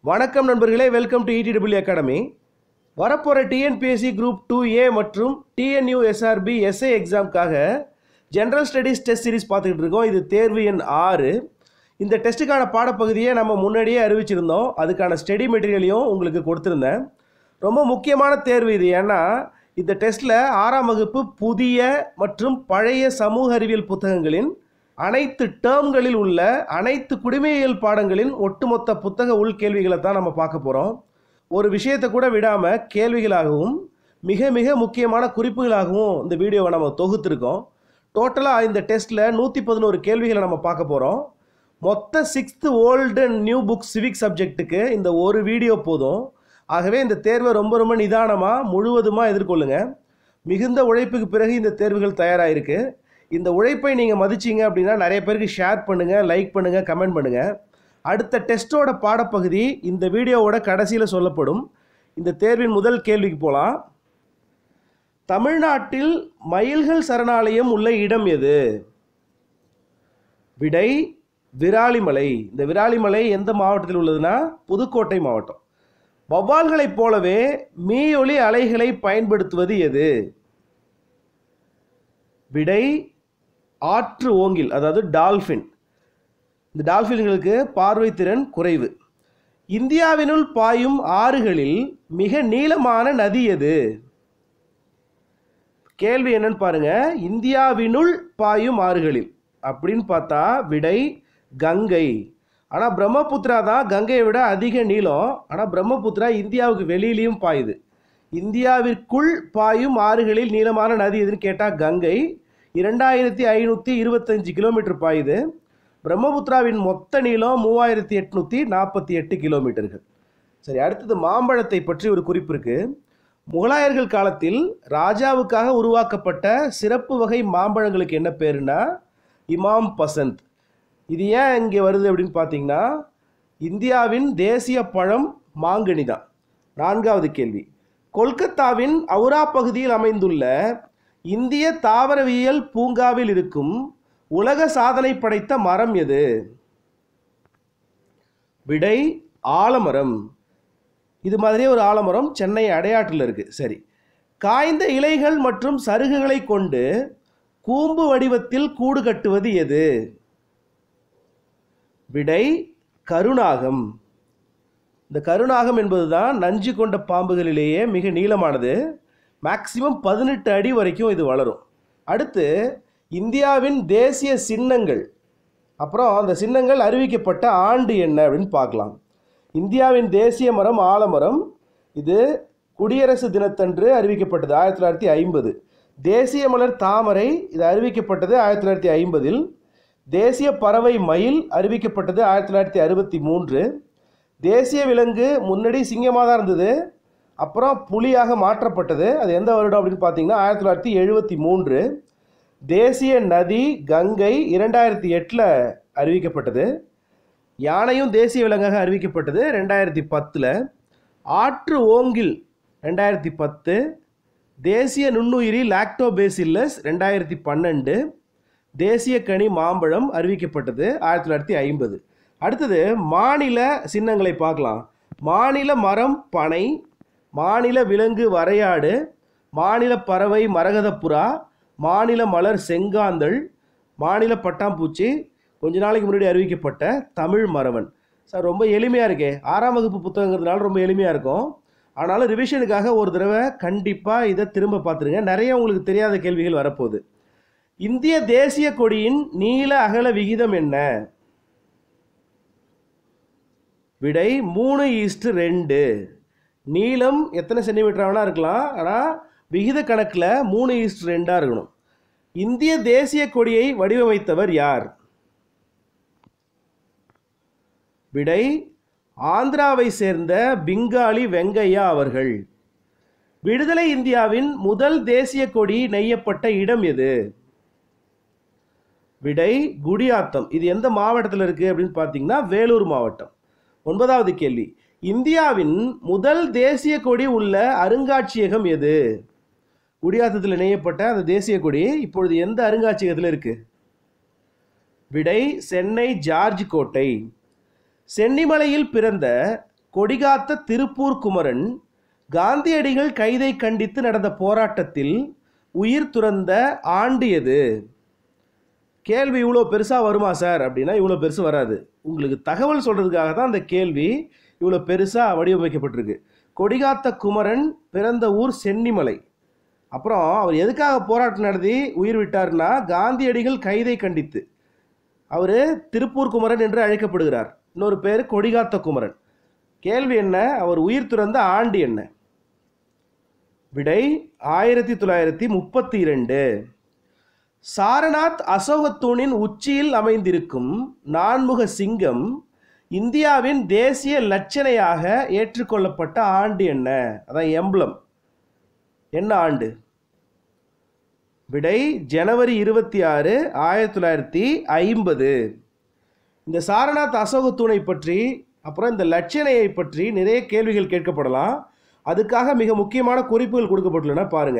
வணக்கம் நண்பர்களே welcome to இடிடபிள்யூ அகாடமி வரப்போகிற டிஎன்பிஎஸ்சி குரூப் டூ ஏ மற்றும் டிஎன்யூ எஸ்ஆர்பி எஸ்ஏ எக்ஸாம்க்காக ஜென்ரல் ஸ்டடீஸ் டெஸ்ட் சீரிஸ் பார்த்துக்கிட்டு இருக்கோம் இது தேர்வு எண் ஆறு இந்த டெஸ்ட்டுக்கான பாடப்பகுதியை நம்ம முன்னாடியே அறிவிச்சிருந்தோம் அதுக்கான ஸ்டடி மெட்டீரியலையும் உங்களுக்கு கொடுத்துருந்தேன் ரொம்ப முக்கியமான தேர்வு இது ஏன்னா இந்த டெஸ்ட்டில் ஆறாம் வகுப்பு புதிய மற்றும் பழைய சமூக அறிவியல் புத்தகங்களின் அனைத்து டேர்ம்களில் உள்ள அனைத்து குடிமையியல் பாடங்களின் ஒட்டுமொத்த புத்தக உள்கேள்விகளை தான் நம்ம பார்க்க போகிறோம் ஒரு விஷயத்தை கூட விடாமல் கேள்விகளாகவும் மிக மிக முக்கியமான குறிப்புகளாகவும் இந்த வீடியோவை நம்ம தொகுத்துருக்கோம் டோட்டலாக இந்த டெஸ்ட்டில் நூற்றி பதினோரு கேள்விகளை நம்ம பார்க்க போகிறோம் மொத்த sixth old and new book civic சப்ஜெக்ட்டுக்கு இந்த ஒரு வீடியோ போதும் ஆகவே இந்த தேர்வை ரொம்ப ரொம்ப நிதானமாக முழுவதுமாக எதிர்கொள்ளுங்க மிகுந்த உழைப்புக்கு பிறகு இந்த தேர்வுகள் தயாராகிருக்கு இந்த உழைப்பை நீங்கள் மதிச்சிங்க அப்படின்னா நிறைய பேருக்கு ஷேர் பண்ணுங்கள் லைக் பண்ணுங்கள் கமெண்ட் பண்ணுங்கள் அடுத்த டெஸ்ட்டோட பாடப்பகுதி இந்த வீடியோவோட கடைசியில் சொல்லப்படும் இந்த தேர்வின் முதல் கேள்விக்கு போகலாம் தமிழ்நாட்டில் மயில்கள் சரணாலயம் உள்ள இடம் எது விடை விராலிமலை இந்த விராலிமலை எந்த மாவட்டத்தில் உள்ளதுன்னா புதுக்கோட்டை மாவட்டம் வௌவால்களைப் போலவே மீயொலி அலைகளை பயன்படுத்துவது எது விடை ஆற்று ஓங்கில் அதாவது டால்ஃபின் இந்த டால்ஃபின்களுக்கு பார்வை திறன் குறைவு இந்தியாவினுள் பாயும் ஆறுகளில் மிக நீளமான நதி எது கேள்வி என்னன்னு பாருங்க இந்தியாவினுள் பாயும் ஆறுகளில் அப்படின்னு பார்த்தா விடை கங்கை ஆனால் பிரம்மபுத்திரா தான் கங்கையை விட அதிக நீளம் ஆனால் பிரம்மபுத்திரா இந்தியாவுக்கு வெளியிலையும் பாயுது இந்தியாவிற்குள் பாயும் ஆறுகளில் நீளமான நதி எதுன்னு கேட்டால் கங்கை இரண்டாயிரத்தி ஐநூற்றி இருபத்தஞ்சு கிலோமீட்டர் பாயுது பிரம்மபுத்திராவின் மொத்த நீளம் மூவாயிரத்தி எட்நூற்றி நாற்பத்தி எட்டு கிலோமீட்டர்கள் சரி அடுத்தது மாம்பழத்தை பற்றி ஒரு குறிப்பு இருக்கு முகலாயர்கள் காலத்தில் ராஜாவுக்காக உருவாக்கப்பட்ட சிறப்பு வகை மாம்பழங்களுக்கு என்ன பேருனா இமாம் பசந்த் இது ஏன் இங்கே வருது அப்படின்னு பார்த்தீங்கன்னா இந்தியாவின் தேசிய பழம் மாங்கனி தான் நான்காவது கேள்வி கொல்கத்தாவின் அவுரா பகுதியில் அமைந்துள்ள இந்திய தாவரவியல் பூங்காவில் இருக்கும் உலக சாதனை படைத்த மரம் எது விடை ஆலமரம் இது மாதிரியே ஒரு ஆலமரம் சென்னை அடையாற்றில் இருக்குது சரி காய்ந்த இலைகள் மற்றும் சருகுகளை கொண்டு கூம்பு வடிவத்தில் கூடு கட்டுவது எது விடை கருநாகம் இந்த கருநாகம் என்பதுதான் நஞ்சு கொண்ட பாம்புகளிலேயே மிக நீளமானது மேக்சிமம் பதினெட்டு அடி வரைக்கும் இது வளரும் அடுத்து இந்தியாவின் தேசிய சின்னங்கள் அப்புறம் அந்த சின்னங்கள் அறிவிக்கப்பட்ட ஆண்டு என்ன அப்படின்னு பார்க்கலாம் இந்தியாவின் தேசிய மரம் ஆலமரம் இது குடியரசு தினத்தன்று அறிவிக்கப்பட்டது ஆயிரத்தி தொள்ளாயிரத்தி ஐம்பது தேசிய மலர் தாமரை இது அறிவிக்கப்பட்டது ஆயிரத்தி தொள்ளாயிரத்தி ஐம்பதில் தேசிய பறவை மயில் அறிவிக்கப்பட்டது ஆயிரத்தி தொள்ளாயிரத்தி அறுபத்தி மூன்று தேசிய விலங்கு முன்னாடி சிங்கமாக தான் இருந்தது அப்புறம் புலியாக மாற்றப்பட்டது அது எந்த வருடம் அப்படின்னு பார்த்தீங்கன்னா ஆயிரத்தி தொள்ளாயிரத்தி எழுபத்தி மூன்று தேசிய நதி கங்கை இரண்டாயிரத்தி எட்டில் அறிவிக்கப்பட்டது யானையும் தேசிய விலங்காக அறிவிக்கப்பட்டது ரெண்டாயிரத்தி பத்தில் ஆற்று ஓங்கில் ரெண்டாயிரத்தி பத்து தேசிய நுண்ணுயிரி லாக்டோபேசில்லஸ் ரெண்டாயிரத்தி பன்னெண்டு தேசிய கனி மாம்பழம் அறிவிக்கப்பட்டது ஆயிரத்தி தொள்ளாயிரத்தி ஐம்பது அடுத்தது மாநில சின்னங்களை பார்க்கலாம் மாநில மரம் பனை மாநில விலங்கு வரையாடு மாநில பறவை மரகதப்புறா மாநில மலர் செங்காந்தள் மாநில பட்டாம்பூச்சி கொஞ்ச நாளைக்கு முன்னாடி அறிவிக்கப்பட்ட தமிழ் மரவன் சார் ரொம்ப எளிமையாக இருக்கே ஆறாம் வகுப்பு புத்தகங்கிறதுனால ரொம்ப எளிமையாக இருக்கும் ஆனாலும் ரிவிஷனுக்காக ஒரு தடவை கண்டிப்பாக இதை திரும்ப பார்த்துருங்க நிறைய உங்களுக்கு தெரியாத கேள்விகள் வரப்போகுது இந்திய தேசிய கொடியின் நீள அகல விகிதம் என்ன விடை மூணு ஈஸ்ட் ரெண்டு நீளம் எத்தனை சென்டிமீட்டர் வேணா இருக்கலாம் ஆனால் விகித கணக்கில் மூணு ஈஸ்ட் ரெண்டாக இருக்கணும் இந்திய தேசிய கொடியை வடிவமைத்தவர் யார் விடை ஆந்திராவை சேர்ந்த பிங்காலி வெங்கையா அவர்கள் விடுதலை இந்தியாவின் முதல் தேசிய கொடி நெய்யப்பட்ட இடம் எது விடை குடியாத்தம் இது எந்த மாவட்டத்தில் இருக்குது அப்படின்னு பார்த்தீங்கன்னா வேலூர் மாவட்டம் ஒன்பதாவது கேள்வி இந்தியாவின் முதல் தேசிய கொடி உள்ள அருங்காட்சியகம் எது குடியாத்தத்தில் நெய்யப்பட்ட அந்த தேசிய கொடி இப்பொழுது எந்த அருங்காட்சியகத்தில் இருக்கு விடை சென்னை ஜார்ஜ் கோட்டை சென்னிமலையில் பிறந்த கொடிகாத்த திருப்பூர் குமரன் காந்தியடிகள் கைதை கண்டித்து நடந்த போராட்டத்தில் உயிர் துறந்த ஆண்டு எது கேள்வி இவ்வளோ பெருசாக வருமா சார் அப்படின்னா இவ்வளோ பெருசு வராது உங்களுக்கு தகவல் சொல்கிறதுக்காக தான் அந்த கேள்வி இவ்வளோ பெருசாக வடிவமைக்கப்பட்டிருக்கு கொடிகாத்த குமரன் பிறந்த ஊர் சென்னிமலை அப்புறம் அவர் எதுக்காக போராட்டம் நடத்தி உயிர் விட்டார்னா காந்தியடிகள் கைதை கண்டித்து அவர் திருப்பூர் குமரன் என்று அழைக்கப்படுகிறார் இன்னொரு பேர் கொடிகாத்த குமரன் கேள்வி என்ன அவர் உயிர் துறந்த ஆண்டு என்ன விடை ஆயிரத்தி தொள்ளாயிரத்தி முப்பத்தி இரண்டு சாரநாத் அசோகத்தூணின் உச்சியில் அமைந்திருக்கும் நான்முக சிங்கம் இந்தியாவின் தேசிய லட்சணையாக ஏற்றுக்கொள்ளப்பட்ட ஆண்டு என்ன அதான் எம்பளம் என்ன ஆண்டு விடை ஜனவரி இருபத்தி ஆறு ஆயிரத்தி தொள்ளாயிரத்தி ஐம்பது இந்த சாரநாத் அசோகத்தூணை பற்றி அப்புறம் இந்த லட்சணையை பற்றி நிறைய கேள்விகள் கேட்கப்படலாம் அதுக்காக மிக முக்கியமான குறிப்புகள் கொடுக்கப்பட்டுள்ளன பாருங்க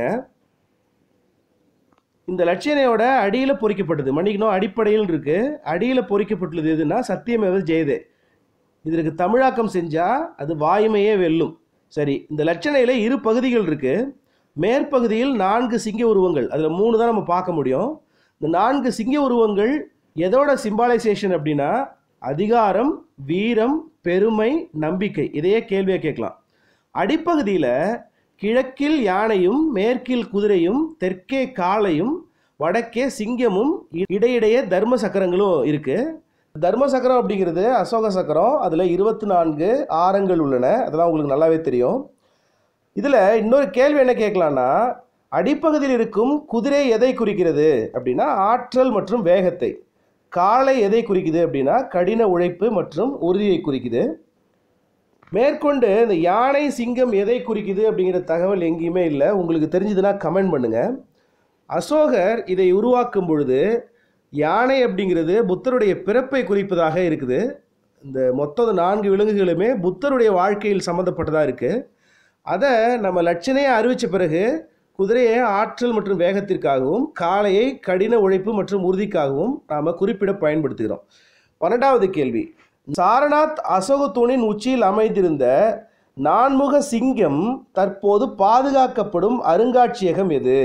இந்த லட்சணையோட அடியில் பொறிக்கப்பட்டது மன்னிக்கணும் அடிப்படையில் இருக்கு அடியில் பொறிக்கப்பட்டுள்ளது எதுனா சத்தியமேவ ஜெயதே இதற்கு தமிழாக்கம் செஞ்சால் அது வாய்மையே வெல்லும் சரி இந்த லட்சணையில் இரு பகுதிகள் இருக்கு மேற்பகுதியில் நான்கு சிங்க உருவங்கள் அதில் மூணு தான் நம்ம பார்க்க முடியும் இந்த நான்கு சிங்க உருவங்கள் எதோட சிம்பாலைசேஷன் அப்படின்னா அதிகாரம் வீரம் பெருமை நம்பிக்கை இதையே கேள்வியாக கேட்கலாம் அடிப்பகுதியில் கிழக்கில் யானையும் மேற்கில் குதிரையும் தெற்கே காளையும் வடக்கே சிங்கமும் இடையிடையே தர்ம சக்கரங்களும் இருக்கு தர்ம சக்கரம் அப்படிங்கிறது அசோக சக்கரம் அதில் இருபத்தி நான்கு ஆரங்கள் உள்ளன அதெல்லாம் உங்களுக்கு நல்லாவே தெரியும் இதில் இன்னொரு கேள்வி என்ன கேட்கலான்னா அடிப்பகுதியில் இருக்கும் குதிரை எதை குறிக்கிறது அப்படின்னா ஆற்றல் மற்றும் வேகத்தை காளை எதை குறிக்குது அப்படின்னா கடின உழைப்பு மற்றும் உறுதியை குறிக்குது மேற்கொண்டு இந்த யானை சிங்கம் எதை குறிக்குது அப்படிங்கிற தகவல் எங்கேயுமே இல்லை உங்களுக்கு தெரிஞ்சதுன்னா கமெண்ட் பண்ணுங்க அசோகர் இதை உருவாக்கும் பொழுது யானை அப்படிங்கிறது புத்தருடைய பிறப்பை குறிப்பதாக இருக்குது இந்த மொத்தம் நான்கு விலங்குகளுமே புத்தருடைய வாழ்க்கையில் சம்மந்தப்பட்டதாக இருக்குது அதை நம்ம லட்சணையை அறிவித்த பிறகு குதிரையை ஆற்றல் மற்றும் வேகத்திற்காகவும் காளையை கடின உழைப்பு மற்றும் உறுதிக்காகவும் நாம் குறிப்பிட பயன்படுத்துகிறோம் பன்னெண்டாவது கேள்வி சாரநாத் அசோகத்தூணின் உச்சியில் அமைந்திருந்த நான்முக சிங்கம் தற்போது பாதுகாக்கப்படும் அருங்காட்சியகம் எது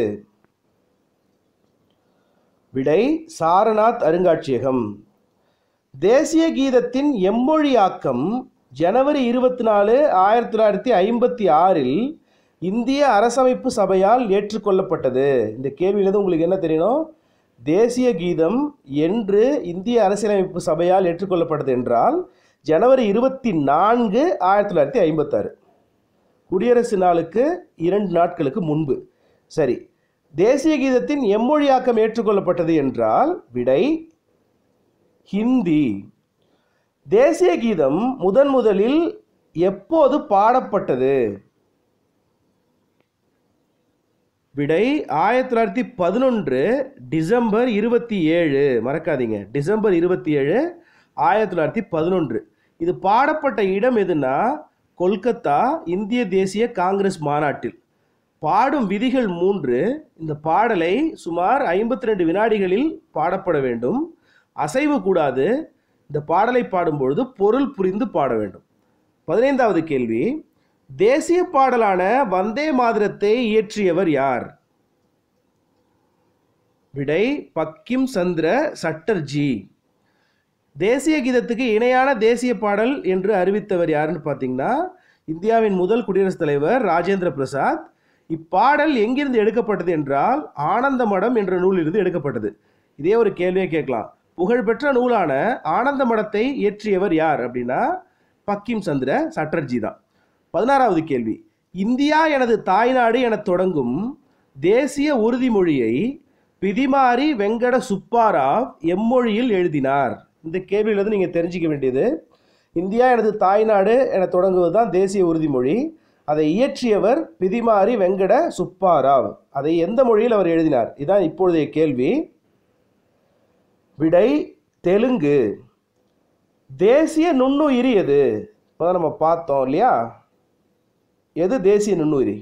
விடை சாரநாத் அருங்காட்சியகம் தேசிய கீதத்தின் எம்மொழியாக்கம் ஜனவரி இருபத்தி நாலு ஆயிரத்தி தொள்ளாயிரத்தி ஐம்பத்தி ஆறில் இந்திய அரசமைப்பு சபையால் ஏற்றுக்கொள்ளப்பட்டது இந்த கேள்வியிலிருந்து உங்களுக்கு என்ன தெரியணும் தேசிய கீதம் என்று இந்திய அரசியலமைப்பு சபையால் ஏற்றுக்கொள்ளப்பட்டது என்றால் ஜனவரி இருபத்தி நான்கு ஆயிரத்தி தொள்ளாயிரத்தி ஐம்பத்தாறு குடியரசு நாளுக்கு இரண்டு நாட்களுக்கு முன்பு சரி தேசிய கீதத்தின் எம்மொழியாக்கம் ஏற்றுக்கொள்ளப்பட்டது என்றால் விடை ஹிந்தி தேசிய கீதம் முதன் முதலில் எப்போது பாடப்பட்டது விடை ஆயிரத்தி தொள்ளாயிரத்தி பதினொன்று டிசம்பர் இருபத்தி ஏழு மறக்காதீங்க டிசம்பர் இருபத்தி ஏழு ஆயிரத்தி தொள்ளாயிரத்தி பதினொன்று இது பாடப்பட்ட இடம் எதுனா கொல்கத்தா இந்திய தேசிய காங்கிரஸ் மாநாட்டில் பாடும் விதிகள் மூன்று இந்த பாடலை சுமார் ஐம்பத்தி ரெண்டு வினாடிகளில் பாடப்பட வேண்டும் அசைவு கூடாது இந்த பாடலை பாடும்பொழுது பொருள் புரிந்து பாட வேண்டும் பதினைந்தாவது கேள்வி தேசிய பாடலான வந்தே மாதிரத்தை இயற்றியவர் யார் விடை பக்கிம் சந்திர சட்டர்ஜி தேசிய கீதத்துக்கு இணையான தேசிய பாடல் என்று அறிவித்தவர் யாருன்னு பார்த்தீங்கன்னா இந்தியாவின் முதல் குடியரசுத் தலைவர் ராஜேந்திர பிரசாத் இப்பாடல் எங்கிருந்து எடுக்கப்பட்டது என்றால் ஆனந்த மடம் என்ற நூலிலிருந்து எடுக்கப்பட்டது இதே ஒரு கேள்வியை கேட்கலாம் புகழ்பெற்ற நூலான ஆனந்த மடத்தை இயற்றியவர் யார் அப்படின்னா பக்கிம் சந்திர சட்டர்ஜி தான் பதினாறாவது கேள்வி இந்தியா எனது தாய்நாடு என தொடங்கும் தேசிய உறுதிமொழியை பிதிமாரி வெங்கட சுப்பாராவ் எம்மொழியில் எழுதினார் இந்த கேள்வியிலிருந்து நீங்கள் தெரிஞ்சிக்க வேண்டியது இந்தியா எனது தாய்நாடு என தொடங்குவது தான் தேசிய உறுதிமொழி அதை இயற்றியவர் பிதிமாரி வெங்கட சுப்பாராவ் அதை எந்த மொழியில் அவர் எழுதினார் இதான் இப்பொழுதைய கேள்வி விடை தெலுங்கு தேசிய நுண்ணுயிரி எது இப்போதான் நம்ம பார்த்தோம் இல்லையா எது தேசிய நுண்ணுயிரி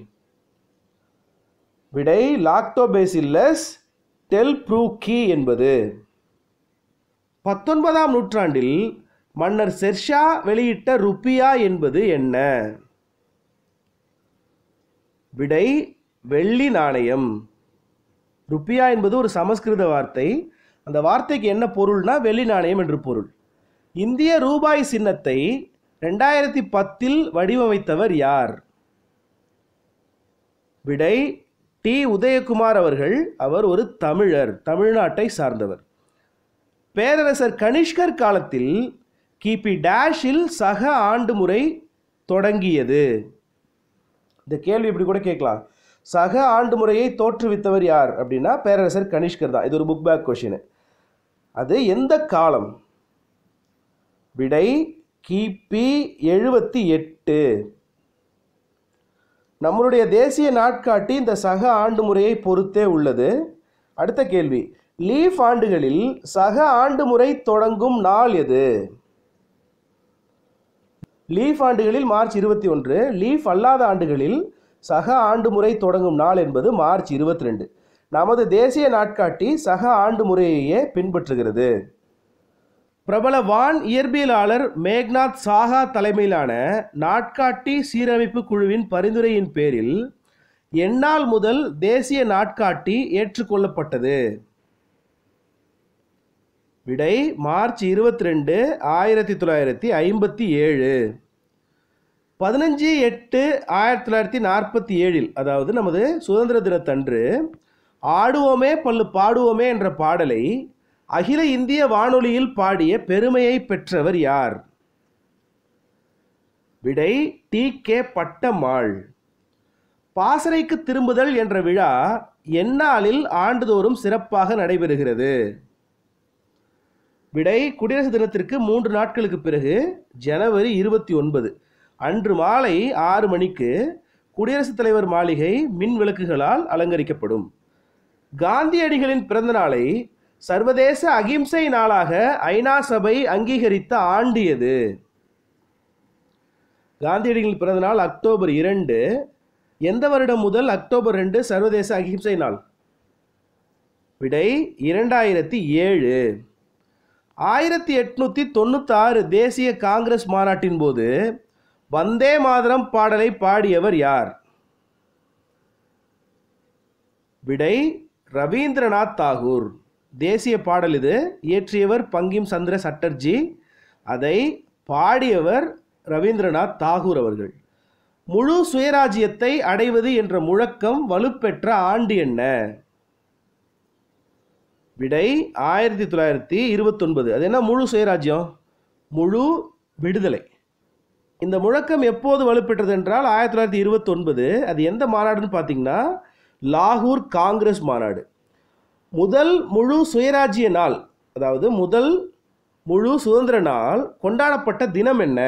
விடை லாக்டோபேசில்லஸ் டெல் ப்ரூக்கி என்பது பத்தொன்பதாம் நூற்றாண்டில் மன்னர் செர்ஷா வெளியிட்ட ருப்பியா என்பது என்ன விடை வெள்ளி நாணயம் ருப்பியா என்பது ஒரு சமஸ்கிருத வார்த்தை அந்த வார்த்தைக்கு என்ன பொருள்னா வெள்ளி நாணயம் என்று பொருள் இந்திய ரூபாய் சின்னத்தை ரெண்டாயிரத்தி பத்தில் வடிவமைத்தவர் யார் விடை டி உதயகுமார் அவர்கள் அவர் ஒரு தமிழர் தமிழ்நாட்டை சார்ந்தவர் பேரரசர் கனிஷ்கர் காலத்தில் கிபி டேஷில் சக ஆண்டு முறை தொடங்கியது இந்த கேள்வி இப்படி கூட கேட்கலாம் சக ஆண்டு முறையை தோற்றுவித்தவர் யார் அப்படின்னா பேரரசர் கனிஷ்கர் தான் இது ஒரு புக் பேக் கொஷின் அது எந்த காலம் விடை கிபி எழுபத்தி எட்டு நம்மளுடைய தேசிய நாட்காட்டி இந்த சக ஆண்டு முறையை பொறுத்தே உள்ளது அடுத்த கேள்வி லீஃப் ஆண்டுகளில் சக ஆண்டு முறை தொடங்கும் நாள் எது லீஃப் ஆண்டுகளில் மார்ச் இருபத்தி ஒன்று லீஃப் அல்லாத ஆண்டுகளில் சக ஆண்டு முறை தொடங்கும் நாள் என்பது மார்ச் இருபத்தி ரெண்டு நமது தேசிய நாட்காட்டி சக ஆண்டு முறையையே பின்பற்றுகிறது பிரபல வான் இயற்பியலாளர் மேக்நாத் சாஹா தலைமையிலான நாட்காட்டி சீரமைப்பு குழுவின் பரிந்துரையின் பேரில் எந்நாள் முதல் தேசிய நாட்காட்டி ஏற்றுக்கொள்ளப்பட்டது விடை மார்ச் இருபத்தி ரெண்டு ஆயிரத்தி தொள்ளாயிரத்தி ஐம்பத்தி ஏழு பதினஞ்சு எட்டு ஆயிரத்தி தொள்ளாயிரத்தி நாற்பத்தி ஏழில் அதாவது நமது சுதந்திர தினத்தன்று ஆடுவோமே பல்லு பாடுவோமே என்ற பாடலை அகில இந்திய வானொலியில் பாடிய பெருமையை பெற்றவர் யார் விடை டி கே பட்டம்மாள் பாசறைக்கு திரும்புதல் என்ற விழா எந்நாளில் ஆண்டுதோறும் சிறப்பாக நடைபெறுகிறது விடை குடியரசு தினத்திற்கு மூன்று நாட்களுக்கு பிறகு ஜனவரி இருபத்தி ஒன்பது அன்று மாலை ஆறு மணிக்கு குடியரசுத் தலைவர் மாளிகை மின் விளக்குகளால் அலங்கரிக்கப்படும் காந்தியடிகளின் பிறந்த நாளை சர்வதேச அகிம்சை நாளாக ஐநா சபை அங்கீகரித்த ஆண்டு எது காந்தியடிகளின் பிறந்த நாள் அக்டோபர் இரண்டு எந்த வருடம் முதல் அக்டோபர் ரெண்டு சர்வதேச அகிம்சை நாள் விடை இரண்டாயிரத்தி ஏழு ஆயிரத்தி எட்நூற்றி தொண்ணூத்தாறு தேசிய காங்கிரஸ் மாநாட்டின் போது வந்தே மாதரம் பாடலை பாடியவர் யார் விடை ரவீந்திரநாத் தாகூர் தேசிய பாடல் இது இயற்றியவர் பங்கிம் சந்திர சட்டர்ஜி அதை பாடியவர் ரவீந்திரநாத் தாகூர் அவர்கள் முழு சுயராஜ்யத்தை அடைவது என்ற முழக்கம் வலுப்பெற்ற ஆண்டு என்ன விடை ஆயிரத்தி தொள்ளாயிரத்தி இருபத்தொன்பது அது என்ன முழு சுயராஜ்யம் முழு விடுதலை இந்த முழக்கம் எப்போது வலுப்பெற்றது என்றால் ஆயிரத்தி தொள்ளாயிரத்தி இருபத்தொன்பது அது எந்த மாநாடுன்னு பார்த்தீங்கன்னா லாகூர் காங்கிரஸ் மாநாடு முதல் முழு சுயராஜ்ய நாள் அதாவது முதல் முழு சுதந்திர நாள் கொண்டாடப்பட்ட தினம் என்ன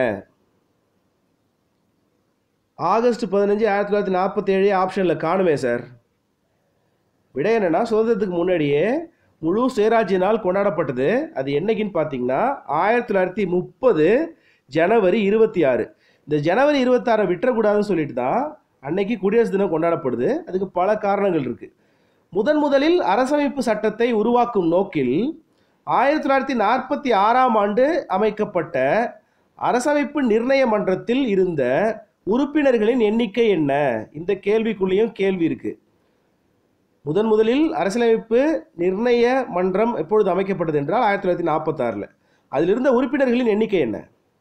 ஆகஸ்ட் பதினஞ்சு ஆயிரத்தி தொள்ளாயிரத்தி நாற்பத்தேழு ஆப்ஷனில் காணுமே சார் விடை என்னன்னா சுதந்திரத்துக்கு முன்னாடியே முழு சுயராஜ்ய நாள் கொண்டாடப்பட்டது அது என்னைக்குன்னு பார்த்தீங்கன்னா ஆயிரத்தி தொள்ளாயிரத்தி முப்பது ஜனவரி இருபத்தி ஆறு இந்த ஜனவரி இருபத்தாறை விட்டுறக்கூடாதுன்னு சொல்லிட்டு தான் அன்னைக்கு குடியரசு தினம் கொண்டாடப்படுது அதுக்கு பல காரணங்கள் இருக்குது முதன் முதலில் அரசமைப்பு சட்டத்தை உருவாக்கும் நோக்கில் ஆயிரத்தி தொள்ளாயிரத்தி நாற்பத்தி ஆறாம் ஆண்டு அமைக்கப்பட்ட அரசமைப்பு நிர்ணய மன்றத்தில் இருந்த உறுப்பினர்களின் எண்ணிக்கை என்ன இந்த கேள்விக்குள்ளேயும் கேள்வி இருக்கு முதன் முதலில் அரசியலமைப்பு நிர்ணய மன்றம் எப்பொழுது அமைக்கப்பட்டது என்றால் ஆயிரத்தி தொள்ளாயிரத்தி நாற்பத்தாறில் அதில் இருந்த உறுப்பினர்களின் எண்ணிக்கை என்ன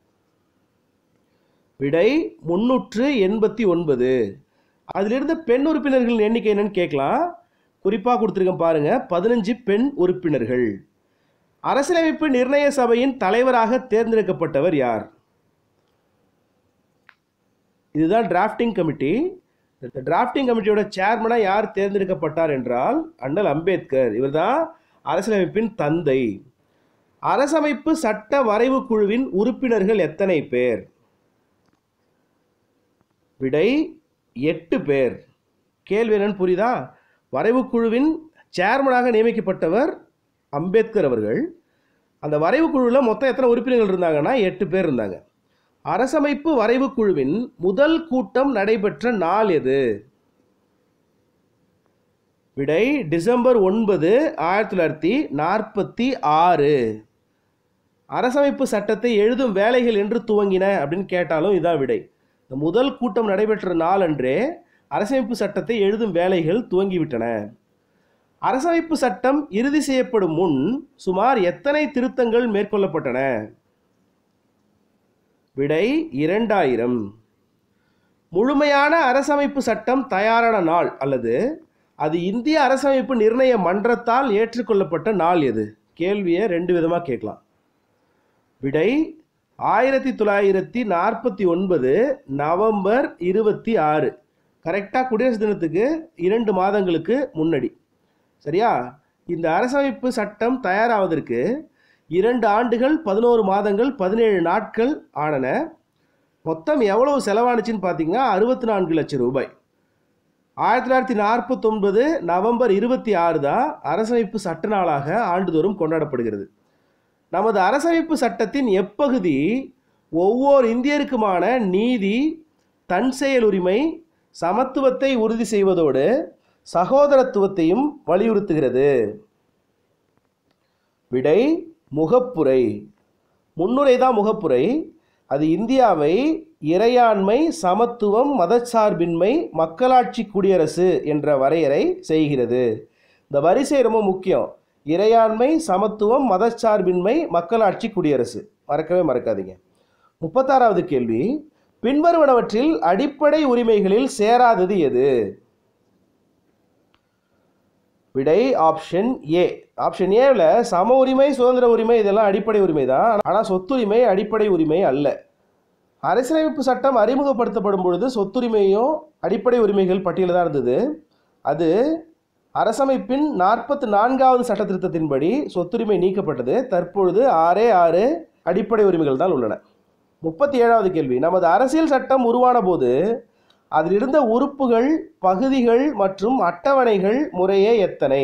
விடை முன்னூற்று எண்பத்தி ஒன்பது அதிலிருந்த பெண் உறுப்பினர்களின் எண்ணிக்கை என்னன்னு கேட்கலாம் குறிப்பாக கொடுத்துருக்கேன் பாருங்க பதினஞ்சு பெண் உறுப்பினர்கள் அரசியலமைப்பு நிர்ணய சபையின் தலைவராக தேர்ந்தெடுக்கப்பட்டவர் யார் இதுதான் டிராஃப்டிங் கமிட்டி இந்த டிராஃப்டிங் கமிட்டியோட சேர்மனாக யார் தேர்ந்தெடுக்கப்பட்டார் என்றால் அண்ணல் அம்பேத்கர் இவர்தான் அரசியலமைப்பின் தந்தை அரசமைப்பு சட்ட வரைவு குழுவின் உறுப்பினர்கள் எத்தனை பேர் விடை எட்டு பேர் கேள்வி என்னன்னு புரியுதா வரைவு குழுவின் சேர்மனாக நியமிக்கப்பட்டவர் அம்பேத்கர் அவர்கள் அந்த வரைவு குழுவில் மொத்தம் எத்தனை உறுப்பினர்கள் இருந்தாங்கன்னா எட்டு பேர் இருந்தாங்க அரசமைப்பு வரைவு குழுவின் முதல் கூட்டம் நடைபெற்ற நாள் எது விடை டிசம்பர் ஒன்பது ஆயிரத்தி தொள்ளாயிரத்தி நாற்பத்தி ஆறு அரசமைப்பு சட்டத்தை எழுதும் வேலைகள் என்று துவங்கின அப்படின்னு கேட்டாலும் இதான் விடை இந்த முதல் கூட்டம் நடைபெற்ற நாளன்றே அரசமைப்பு சட்டத்தை எழுதும் வேலைகள் துவங்கிவிட்டன அரசமைப்பு சட்டம் இறுதி செய்யப்படும் முன் சுமார் எத்தனை திருத்தங்கள் மேற்கொள்ளப்பட்டன விடை இரண்டாயிரம் முழுமையான அரசமைப்பு சட்டம் தயாரான நாள் அல்லது அது இந்திய அரசமைப்பு நிர்ணய மன்றத்தால் ஏற்றுக்கொள்ளப்பட்ட நாள் எது கேள்வியை ரெண்டு விதமாக கேட்கலாம் விடை ஆயிரத்தி தொள்ளாயிரத்தி நாற்பத்தி ஒன்பது நவம்பர் இருபத்தி ஆறு கரெக்டாக குடியரசு தினத்துக்கு இரண்டு மாதங்களுக்கு முன்னாடி சரியா இந்த அரசமைப்பு சட்டம் தயாராவதற்கு இரண்டு ஆண்டுகள் பதினோரு மாதங்கள் பதினேழு நாட்கள் ஆனன மொத்தம் எவ்வளவு செலவானுச்சுன்னு பார்த்தீங்கன்னா அறுபத்தி நான்கு லட்சம் ரூபாய் ஆயிரத்தி தொள்ளாயிரத்தி நாற்பத்தொன்பது நவம்பர் இருபத்தி ஆறு தான் அரசமைப்பு சட்ட நாளாக ஆண்டுதோறும் கொண்டாடப்படுகிறது நமது அரசமைப்பு சட்டத்தின் எப்பகுதி ஒவ்வொரு இந்தியருக்குமான நீதி தன் செயல் உரிமை சமத்துவத்தை உறுதி செய்வதோடு சகோதரத்துவத்தையும் வலியுறுத்துகிறது விடை முகப்புரை முன்னுரை தான் முகப்புரை அது இந்தியாவை இறையாண்மை சமத்துவம் மதச்சார்பின்மை மக்களாட்சி குடியரசு என்ற வரையறை செய்கிறது இந்த வரிசை ரொம்ப முக்கியம் இறையாண்மை சமத்துவம் மதச்சார்பின்மை மக்களாட்சி குடியரசு மறக்கவே மறக்காதீங்க முப்பத்தாறாவது கேள்வி பின்வருவனவற்றில் அடிப்படை உரிமைகளில் சேராதது எது விடை ஆப்ஷன் ஏ ஆப்ஷன் ஏவில் சம உரிமை சுதந்திர உரிமை இதெல்லாம் அடிப்படை உரிமை தான் ஆனால் சொத்துரிமை அடிப்படை உரிமை அல்ல அரசியலமைப்பு சட்டம் அறிமுகப்படுத்தப்படும் பொழுது சொத்துரிமையும் அடிப்படை உரிமைகள் பட்டியலில் தான் இருந்தது அது அரசமைப்பின் நாற்பத்தி நான்காவது சட்ட திருத்தத்தின்படி சொத்துரிமை நீக்கப்பட்டது தற்பொழுது ஆறே ஆறு அடிப்படை உரிமைகள் தான் உள்ளன முப்பத்தி ஏழாவது கேள்வி நமது அரசியல் சட்டம் உருவான போது அதில் இருந்த உறுப்புகள் பகுதிகள் மற்றும் அட்டவணைகள் முறையே எத்தனை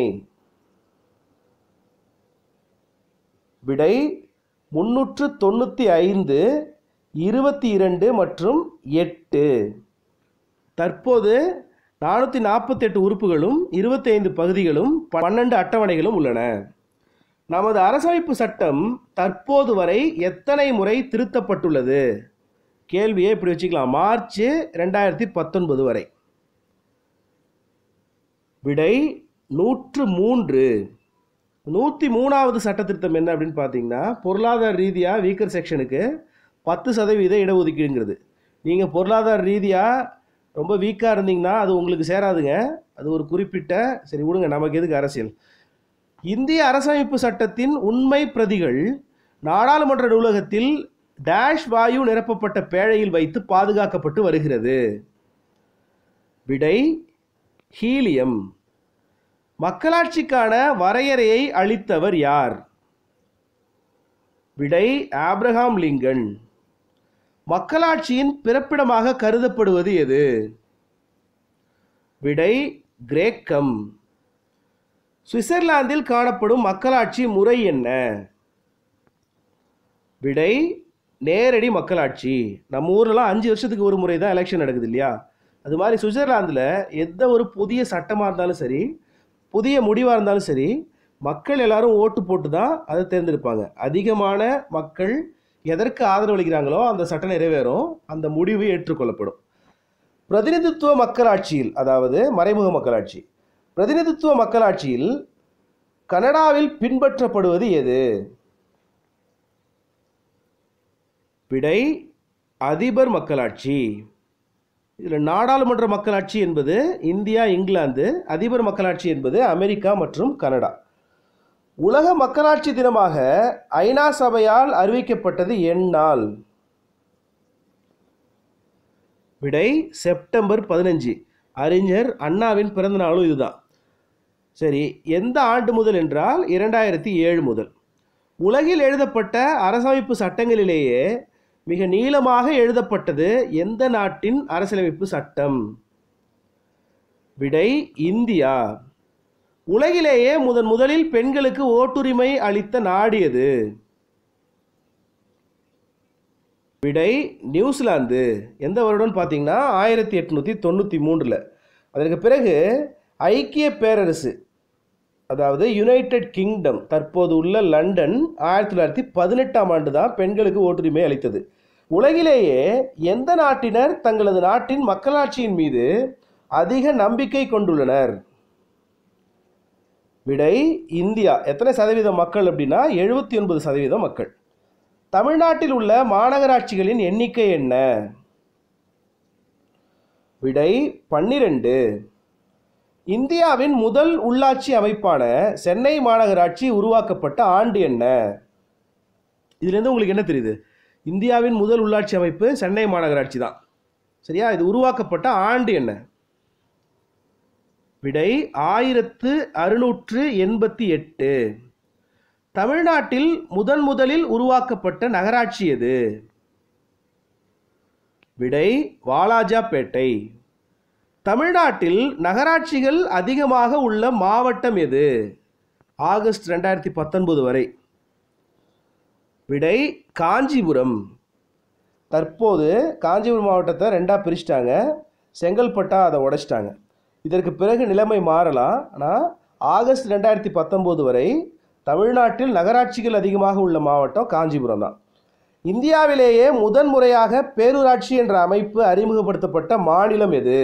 விடை முன்னூற்று தொண்ணூற்றி ஐந்து இருபத்தி இரண்டு மற்றும் எட்டு தற்போது நானூற்றி நாற்பத்தெட்டு உறுப்புகளும் இருபத்தைந்து பகுதிகளும் பன்னெண்டு அட்டவணைகளும் உள்ளன நமது அரசமைப்பு சட்டம் தற்போது வரை எத்தனை முறை திருத்தப்பட்டுள்ளது கேள்வியை இப்படி வச்சுக்கலாம் மார்ச் ரெண்டாயிரத்தி பத்தொன்பது வரை விடை நூற்று மூன்று நூற்றி மூணாவது சட்ட திருத்தம் என்ன அப்படின்னு பார்த்தீங்கன்னா பொருளாதார ரீதியாக வீக்கர் செக்ஷனுக்கு பத்து சதவீத இடஒதுக்கீடுங்கிறது நீங்கள் பொருளாதார ரீதியாக ரொம்ப வீக்காக இருந்தீங்கன்னா அது உங்களுக்கு சேராதுங்க அது ஒரு குறிப்பிட்ட சரி விடுங்க நமக்கு எதுக்கு அரசியல் இந்திய அரசமைப்பு சட்டத்தின் உண்மை பிரதிகள் நாடாளுமன்ற நூலகத்தில் டேஷ் வாயு நிரப்பப்பட்ட பேழையில் வைத்து பாதுகாக்கப்பட்டு வருகிறது விடை ஹீலியம் மக்களாட்சிக்கான வரையறையை அளித்தவர் யார் விடை ஆப்ரஹாம் லிங்கன் மக்களாட்சியின் பிறப்பிடமாக கருதப்படுவது எது விடை கிரேக்கம் சுவிட்சர்லாந்தில் காணப்படும் மக்களாட்சி முறை என்ன விடை நேரடி மக்களாட்சி நம்ம ஊர்லலாம் அஞ்சு வருஷத்துக்கு ஒரு முறை தான் எலெக்ஷன் நடக்குது இல்லையா அது மாதிரி சுவிட்சர்லாந்தில் எந்த ஒரு புதிய சட்டமாக இருந்தாலும் சரி புதிய முடிவாக இருந்தாலும் சரி மக்கள் எல்லாரும் ஓட்டு போட்டு தான் அதை தேர்ந்தெடுப்பாங்க அதிகமான மக்கள் எதற்கு ஆதரவு அளிக்கிறாங்களோ அந்த சட்டம் நிறைவேறும் அந்த முடிவு ஏற்றுக்கொள்ளப்படும் பிரதிநிதித்துவ மக்களாட்சியில் அதாவது மறைமுக மக்களாட்சி பிரதிநிதித்துவ மக்களாட்சியில் கனடாவில் பின்பற்றப்படுவது எது விடை அதிபர் மக்களாட்சி இதில் நாடாளுமன்ற மக்களாட்சி என்பது இந்தியா இங்கிலாந்து அதிபர் மக்களாட்சி என்பது அமெரிக்கா மற்றும் கனடா உலக மக்களாட்சி தினமாக ஐநா சபையால் அறிவிக்கப்பட்டது எந்நாள் விடை செப்டம்பர் பதினஞ்சு அறிஞர் அண்ணாவின் பிறந்த நாளும் இதுதான் சரி எந்த ஆண்டு முதல் என்றால் இரண்டாயிரத்தி ஏழு முதல் உலகில் எழுதப்பட்ட அரசமைப்பு சட்டங்களிலேயே மிக நீளமாக எழுதப்பட்டது எந்த நாட்டின் அரசியலமைப்பு சட்டம் விடை இந்தியா உலகிலேயே முதன் முதலில் பெண்களுக்கு ஓட்டுரிமை அளித்த நாடு எது விடை நியூசிலாந்து எந்த வருடம்னு பார்த்தீங்கன்னா ஆயிரத்தி எட்நூற்றி தொண்ணூற்றி மூன்றில் அதற்கு பிறகு ஐக்கிய பேரரசு அதாவது யுனைடெட் கிங்டம் தற்போது உள்ள லண்டன் ஆயிரத்தி தொள்ளாயிரத்தி பதினெட்டாம் ஆண்டு தான் பெண்களுக்கு ஓட்டுரிமை அளித்தது உலகிலேயே எந்த நாட்டினர் தங்களது நாட்டின் மக்களாட்சியின் மீது அதிக நம்பிக்கை கொண்டுள்ளனர் விடை இந்தியா எத்தனை சதவீதம் மக்கள் அப்படின்னா எழுபத்தி ஒன்பது சதவீதம் மக்கள் தமிழ்நாட்டில் உள்ள மாநகராட்சிகளின் எண்ணிக்கை என்ன விடை பன்னிரண்டு இந்தியாவின் முதல் உள்ளாட்சி அமைப்பான சென்னை மாநகராட்சி உருவாக்கப்பட்ட ஆண்டு என்ன இதுலேருந்து உங்களுக்கு என்ன தெரியுது இந்தியாவின் முதல் உள்ளாட்சி அமைப்பு சென்னை மாநகராட்சி தான் சரியா இது உருவாக்கப்பட்ட ஆண்டு என்ன விடை ஆயிரத்து அறுநூற்று எண்பத்தி எட்டு தமிழ்நாட்டில் முதன் முதலில் உருவாக்கப்பட்ட நகராட்சி எது விடை வாலாஜாபேட்டை தமிழ்நாட்டில் நகராட்சிகள் அதிகமாக உள்ள மாவட்டம் எது ஆகஸ்ட் ரெண்டாயிரத்தி பத்தொன்பது வரை விடை காஞ்சிபுரம் தற்போது காஞ்சிபுரம் மாவட்டத்தை ரெண்டாக பிரிச்சிட்டாங்க செங்கல்பட்டா அதை உடைச்சிட்டாங்க இதற்கு பிறகு நிலைமை மாறலாம் ஆனால் ஆகஸ்ட் ரெண்டாயிரத்தி பத்தொம்போது வரை தமிழ்நாட்டில் நகராட்சிகள் அதிகமாக உள்ள மாவட்டம் காஞ்சிபுரம் தான் இந்தியாவிலேயே முதன் முறையாக பேரூராட்சி என்ற அமைப்பு அறிமுகப்படுத்தப்பட்ட மாநிலம் எது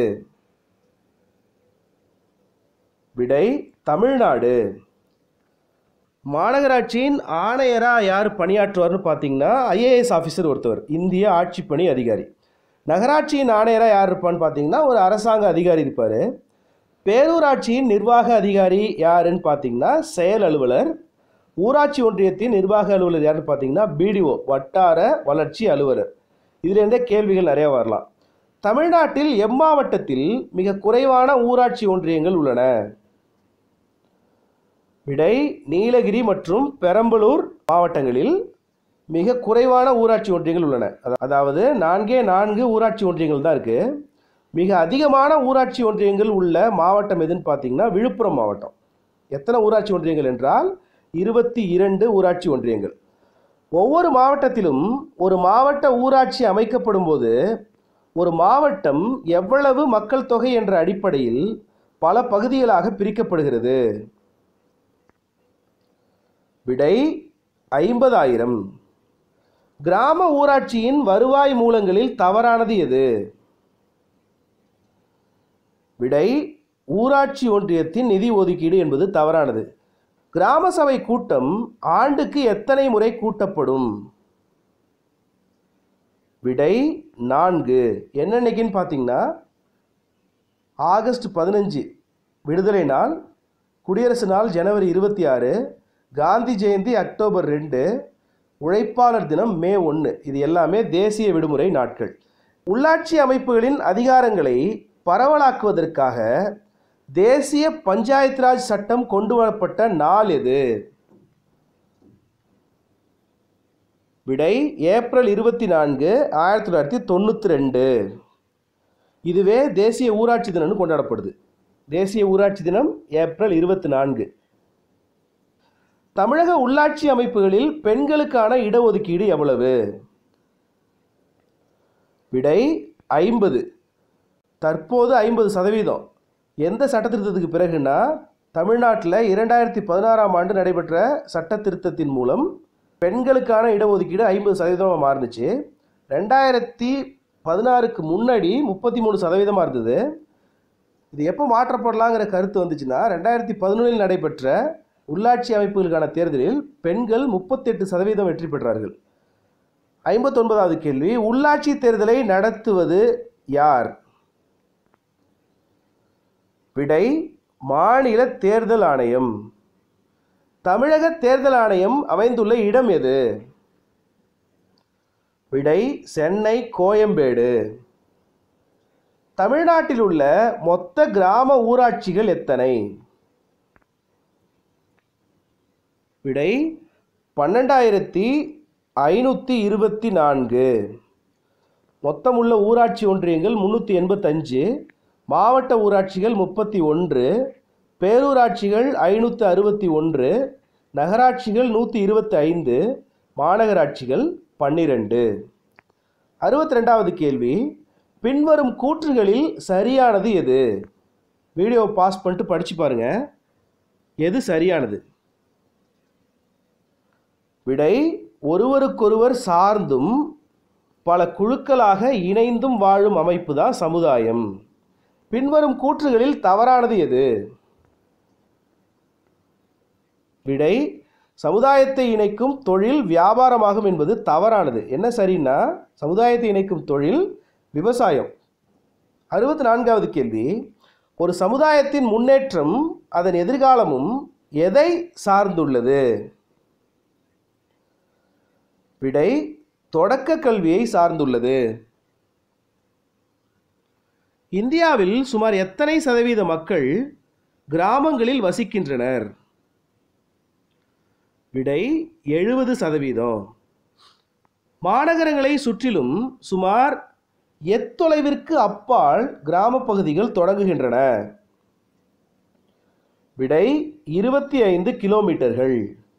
விடை தமிழ்நாடு மாநகராட்சியின் ஆணையராக யார் பணியாற்றுவார்னு பார்த்தீங்கன்னா ஐஏஎஸ் ஆஃபீஸர் ஒருத்தவர் இந்திய ஆட்சிப்பணி அதிகாரி நகராட்சியின் ஆணையராக யார் இருப்பான்னு பார்த்தீங்கன்னா ஒரு அரசாங்க அதிகாரி இருப்பார் பேரூராட்சியின் நிர்வாக அதிகாரி யாருன்னு பார்த்தீங்கன்னா செயல் அலுவலர் ஊராட்சி ஒன்றியத்தின் நிர்வாக அலுவலர் யாருன்னு பார்த்தீங்கன்னா பிடிஓ வட்டார வளர்ச்சி அலுவலர் இதுலேருந்தே கேள்விகள் நிறைய வரலாம் தமிழ்நாட்டில் எம்மாவட்டத்தில் மிக குறைவான ஊராட்சி ஒன்றியங்கள் உள்ளன விடை நீலகிரி மற்றும் பெரம்பலூர் மாவட்டங்களில் மிக குறைவான ஊராட்சி ஒன்றியங்கள் உள்ளன அதா- அதாவது நான்கே நான்கு ஊராட்சி ஒன்றியங்கள் தான் இருக்குது மிக அதிகமான ஊராட்சி ஒன்றியங்கள் உள்ள மாவட்டம் எதுன்னு பார்த்தீங்கன்னா விழுப்புரம் மாவட்டம் எத்தனை ஊராட்சி ஒன்றியங்கள் என்றால் இருபத்தி இரண்டு ஊராட்சி ஒன்றியங்கள் ஒவ்வொரு மாவட்டத்திலும் ஒரு மாவட்ட ஊராட்சி அமைக்கப்படும் போது ஒரு மாவட்டம் எவ்வளவு மக்கள் தொகை என்ற அடிப்படையில் பல பகுதிகளாக பிரிக்கப்படுகிறது விடை ஐம்பதாயிரம் கிராம ஊராட்சியின் வருவாய் மூலங்களில் தவறானது எது விடை ஊராட்சி ஒன்றியத்தின் நிதி ஒதுக்கீடு என்பது தவறானது கிராம சபை கூட்டம் ஆண்டுக்கு எத்தனை முறை கூட்டப்படும் விடை நான்கு என்னன்னைக்குன்னு பார்த்தீங்கன்னா ஆகஸ்ட் பதினஞ்சு விடுதலை நாள் குடியரசு நாள் ஜனவரி இருபத்தி ஆறு காந்தி ஜெயந்தி அக்டோபர் ரெண்டு உழைப்பாளர் தினம் மே ஒன்று இது எல்லாமே தேசிய விடுமுறை நாட்கள் உள்ளாட்சி அமைப்புகளின் அதிகாரங்களை பரவலாக்குவதற்காக தேசிய பஞ்சாயத்து ராஜ் சட்டம் கொண்டு வரப்பட்ட நாள் எது விடை ஏப்ரல் இருபத்தி நான்கு ஆயிரத்தி தொள்ளாயிரத்தி தொண்ணூற்றி ரெண்டு இதுவே தேசிய ஊராட்சி தினம்னு கொண்டாடப்படுது தேசிய ஊராட்சி தினம் ஏப்ரல் இருபத்தி நான்கு தமிழக உள்ளாட்சி அமைப்புகளில் பெண்களுக்கான இடஒதுக்கீடு எவ்வளவு விடை ஐம்பது தற்போது ஐம்பது சதவீதம் எந்த சட்ட திருத்தத்துக்கு பிறகுன்னா தமிழ்நாட்டில் இரண்டாயிரத்தி பதினாறாம் ஆண்டு நடைபெற்ற சட்ட திருத்தத்தின் மூலம் பெண்களுக்கான இடஒதுக்கீடு ஐம்பது சதவீதமாக மாறுனுச்சு ரெண்டாயிரத்தி பதினாறுக்கு முன்னாடி முப்பத்தி மூணு சதவீதமாக இருந்தது இது எப்போ மாற்றப்படலாங்கிற கருத்து வந்துச்சுன்னா ரெண்டாயிரத்தி பதினொன்றில் நடைபெற்ற உள்ளாட்சி அமைப்புகளுக்கான தேர்தலில் பெண்கள் முப்பத்தெட்டு சதவீதம் வெற்றி பெற்றார்கள் ஐம்பத்தொன்பதாவது கேள்வி உள்ளாட்சி தேர்தலை நடத்துவது யார் விடை மாநில தேர்தல் ஆணையம் தமிழக தேர்தல் ஆணையம் அமைந்துள்ள இடம் எது விடை சென்னை கோயம்பேடு தமிழ்நாட்டில் உள்ள மொத்த கிராம ஊராட்சிகள் எத்தனை விடை பன்னெண்டாயிரத்தி ஐநூற்றி இருபத்தி நான்கு மொத்தமுள்ள ஊராட்சி ஒன்றியங்கள் முந்நூற்றி எண்பத்தஞ்சு மாவட்ட ஊராட்சிகள் முப்பத்தி ஒன்று பேரூராட்சிகள் ஐநூற்றி அறுபத்தி ஒன்று நகராட்சிகள் நூற்றி இருபத்தி ஐந்து மாநகராட்சிகள் பன்னிரெண்டு அறுபத்தி ரெண்டாவது கேள்வி பின்வரும் கூற்றுகளில் சரியானது எது வீடியோ பாஸ் பண்ணிட்டு படித்து பாருங்கள் எது சரியானது விடை ஒருவருக்கொருவர் சார்ந்தும் பல குழுக்களாக இணைந்தும் வாழும் அமைப்பு தான் சமுதாயம் பின்வரும் கூற்றுகளில் தவறானது எது விடை சமுதாயத்தை இணைக்கும் தொழில் வியாபாரமாகும் என்பது தவறானது என்ன சரின்னா சமுதாயத்தை இணைக்கும் தொழில் விவசாயம் அறுபத்தி நான்காவது கேள்வி ஒரு சமுதாயத்தின் முன்னேற்றம் அதன் எதிர்காலமும் எதை சார்ந்துள்ளது விடை தொடக்க கல்வியை சார்ந்துள்ளது இந்தியாவில் சுமார் எத்தனை சதவீத மக்கள் கிராமங்களில் வசிக்கின்றனர் விடை எழுபது சதவீதம் மாநகரங்களை சுற்றிலும் சுமார் எத்தொலைவிற்கு அப்பால் கிராம பகுதிகள் தொடங்குகின்றன விடை இருபத்தி ஐந்து கிலோமீட்டர்கள்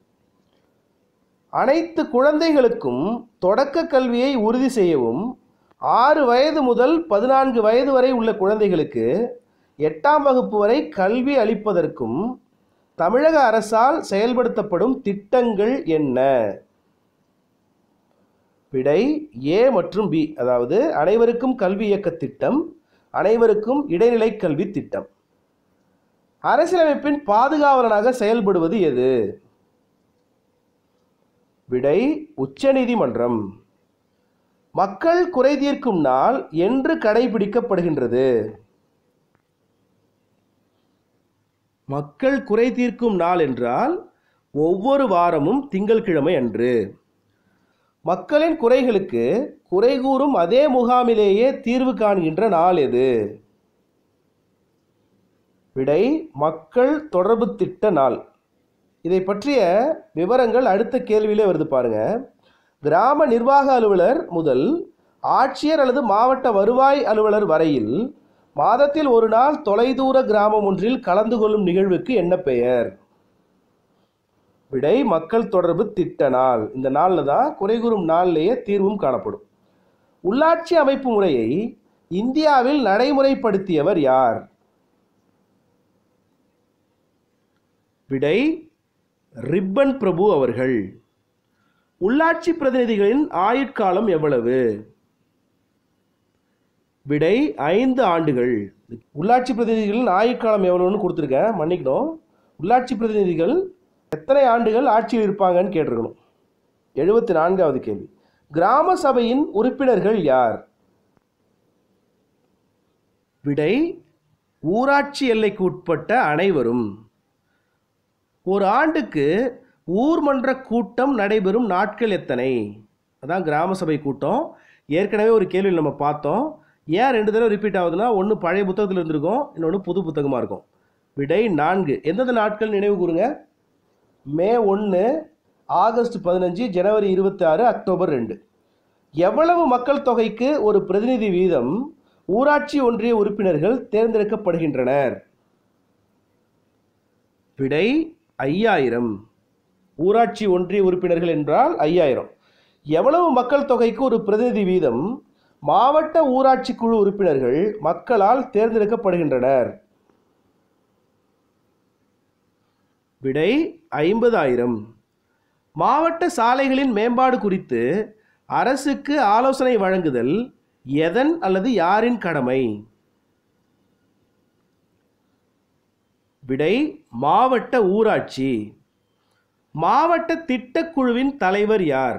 அனைத்து குழந்தைகளுக்கும் தொடக்க கல்வியை உறுதி செய்யவும் ஆறு வயது முதல் பதினான்கு வயது வரை உள்ள குழந்தைகளுக்கு எட்டாம் வகுப்பு வரை கல்வி அளிப்பதற்கும் தமிழக அரசால் செயல்படுத்தப்படும் திட்டங்கள் என்ன விடை ஏ மற்றும் பி அதாவது அனைவருக்கும் கல்வி இயக்க திட்டம் அனைவருக்கும் இடைநிலை கல்வி திட்டம் அரசியலமைப்பின் பாதுகாவலனாக செயல்படுவது எது விடை உச்சநீதிமன்றம் மக்கள் குறை தீர்க்கும் நாள் என்று கடைபிடிக்கப்படுகின்றது மக்கள் குறை தீர்க்கும் நாள் என்றால் ஒவ்வொரு வாரமும் திங்கட்கிழமை அன்று மக்களின் குறைகளுக்கு குறை கூறும் அதே முகாமிலேயே தீர்வு காண்கின்ற நாள் எது விடை மக்கள் தொடர்பு திட்ட நாள் இதை பற்றிய விவரங்கள் அடுத்த கேள்வியிலே வருது பாருங்க கிராம நிர்வாக அலுவலர் முதல் ஆட்சியர் அல்லது மாவட்ட வருவாய் அலுவலர் வரையில் மாதத்தில் ஒரு நாள் தொலைதூர கிராமம் ஒன்றில் கலந்து கொள்ளும் நிகழ்வுக்கு என்ன பெயர் விடை மக்கள் தொடர்பு திட்ட நாள் இந்த நாளில் தான் குறை கூறும் நாளிலேயே தீர்வும் காணப்படும் உள்ளாட்சி அமைப்பு முறையை இந்தியாவில் நடைமுறைப்படுத்தியவர் யார் விடை ரிப்பன் பிரபு அவர்கள் உள்ளாட்சி பிரதிநிதிகளின் ஆயுட்காலம் எவ்வளவு விடை ஐந்து ஆண்டுகள் உள்ளாட்சி பிரதிநிதிகளின் ஆயுட்காலம் எவ்வளவுன்னு கொடுத்துருக்கேன் மன்னிக்கணும் உள்ளாட்சி பிரதிநிதிகள் எத்தனை ஆண்டுகள் ஆட்சியில் இருப்பாங்கன்னு கேட்டிருக்கணும் எழுபத்தி நான்காவது கேள்வி கிராம சபையின் உறுப்பினர்கள் யார் விடை ஊராட்சி எல்லைக்கு உட்பட்ட அனைவரும் ஒரு ஆண்டுக்கு ஊர்மன்ற கூட்டம் நடைபெறும் நாட்கள் எத்தனை அதான் கிராம சபை கூட்டம் ஏற்கனவே ஒரு கேள்வி நம்ம பார்த்தோம் ஏன் ரெண்டு தடவை ரிப்பீட் ஆகுதுன்னா ஒன்று பழைய புத்தகத்தில் இருந்திருக்கும் இன்னொன்று புது புத்தகமாக இருக்கும் விடை நான்கு எந்தெந்த நாட்கள் நினைவு கூறுங்க மே ஒன்று ஆகஸ்ட் பதினஞ்சு ஜனவரி இருபத்தி ஆறு அக்டோபர் ரெண்டு எவ்வளவு மக்கள் தொகைக்கு ஒரு பிரதிநிதி வீதம் ஊராட்சி ஒன்றிய உறுப்பினர்கள் தேர்ந்தெடுக்கப்படுகின்றனர் விடை ஐயாயிரம் ஊராட்சி ஒன்றிய உறுப்பினர்கள் என்றால் ஐயாயிரம் எவ்வளவு மக்கள் தொகைக்கு ஒரு பிரதிநிதி வீதம் மாவட்ட ஊராட்சி குழு உறுப்பினர்கள் மக்களால் தேர்ந்தெடுக்கப்படுகின்றனர் விடை ஐம்பதாயிரம் மாவட்ட சாலைகளின் மேம்பாடு குறித்து அரசுக்கு ஆலோசனை வழங்குதல் எதன் அல்லது யாரின் கடமை விடை மாவட்ட ஊராட்சி மாவட்ட திட்டக்குழுவின் தலைவர் யார்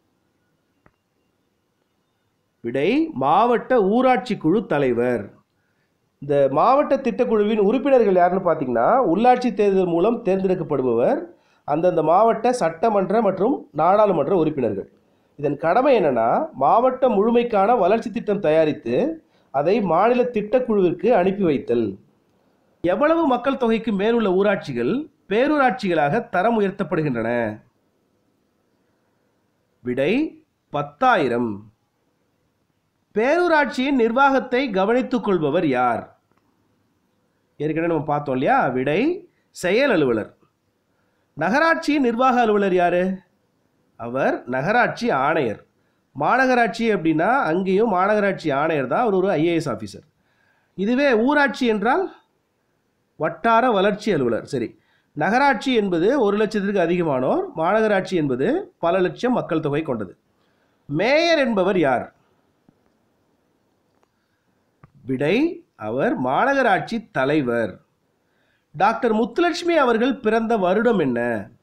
விடை மாவட்ட ஊராட்சி குழு தலைவர் இந்த மாவட்ட திட்டக்குழுவின் உறுப்பினர்கள் யாருன்னு பார்த்தீங்கன்னா உள்ளாட்சி தேர்தல் மூலம் தேர்ந்தெடுக்கப்படுபவர் அந்தந்த மாவட்ட சட்டமன்ற மற்றும் நாடாளுமன்ற உறுப்பினர்கள் இதன் கடமை என்னன்னா மாவட்ட முழுமைக்கான வளர்ச்சி திட்டம் தயாரித்து அதை மாநில திட்டக்குழுவிற்கு அனுப்பி வைத்தல் எவ்வளவு மக்கள் தொகைக்கு மேலுள்ள ஊராட்சிகள் பேரூராட்சிகளாக தரம் உயர்த்தப்படுகின்றன விடை பத்தாயிரம் பேரூராட்சியின் நிர்வாகத்தை கவனித்துக் கொள்பவர் யார் ஏற்கனவே நம்ம பார்த்தோம் இல்லையா விடை செயல் அலுவலர் நகராட்சியின் நிர்வாக அலுவலர் யாரு அவர் நகராட்சி ஆணையர் மாநகராட்சி அப்படின்னா அங்கேயும் மாநகராட்சி ஆணையர் தான் அவர் ஒரு ஐஏஎஸ் ஆஃபீஸர் இதுவே ஊராட்சி என்றால் வட்டார வளர்ச்சி அலுவலர் சரி நகராட்சி என்பது ஒரு லட்சத்திற்கு அதிகமானோர் மாநகராட்சி என்பது பல லட்சம் மக்கள் தொகை கொண்டது மேயர் என்பவர் யார் விடை அவர் மாநகராட்சி தலைவர் டாக்டர் முத்துலட்சுமி அவர்கள் பிறந்த வருடம் என்ன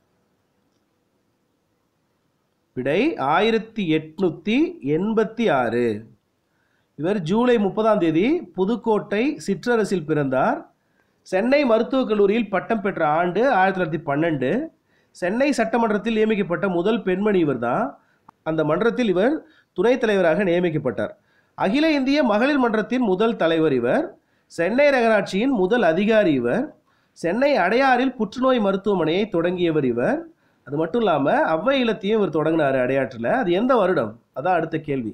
விடை ஆயிரத்தி எட்நூத்தி எண்பத்தி ஆறு இவர் ஜூலை முப்பதாம் தேதி புதுக்கோட்டை சிற்றரசில் பிறந்தார் சென்னை மருத்துவக் கல்லூரியில் பட்டம் பெற்ற ஆண்டு ஆயிரத்தி தொள்ளாயிரத்தி பன்னெண்டு சென்னை சட்டமன்றத்தில் நியமிக்கப்பட்ட முதல் பெண்மணி இவர்தான் அந்த மன்றத்தில் இவர் துணைத் தலைவராக நியமிக்கப்பட்டார் அகில இந்திய மகளிர் மன்றத்தின் முதல் தலைவர் இவர் சென்னை நகராட்சியின் முதல் அதிகாரி இவர் சென்னை அடையாறில் புற்றுநோய் மருத்துவமனையை தொடங்கியவர் இவர் அது மட்டும் இல்லாமல் அவ்வை இல்லத்தையும் இவர் தொடங்கினார் அடையாற்றில் அது எந்த வருடம் அதான் அடுத்த கேள்வி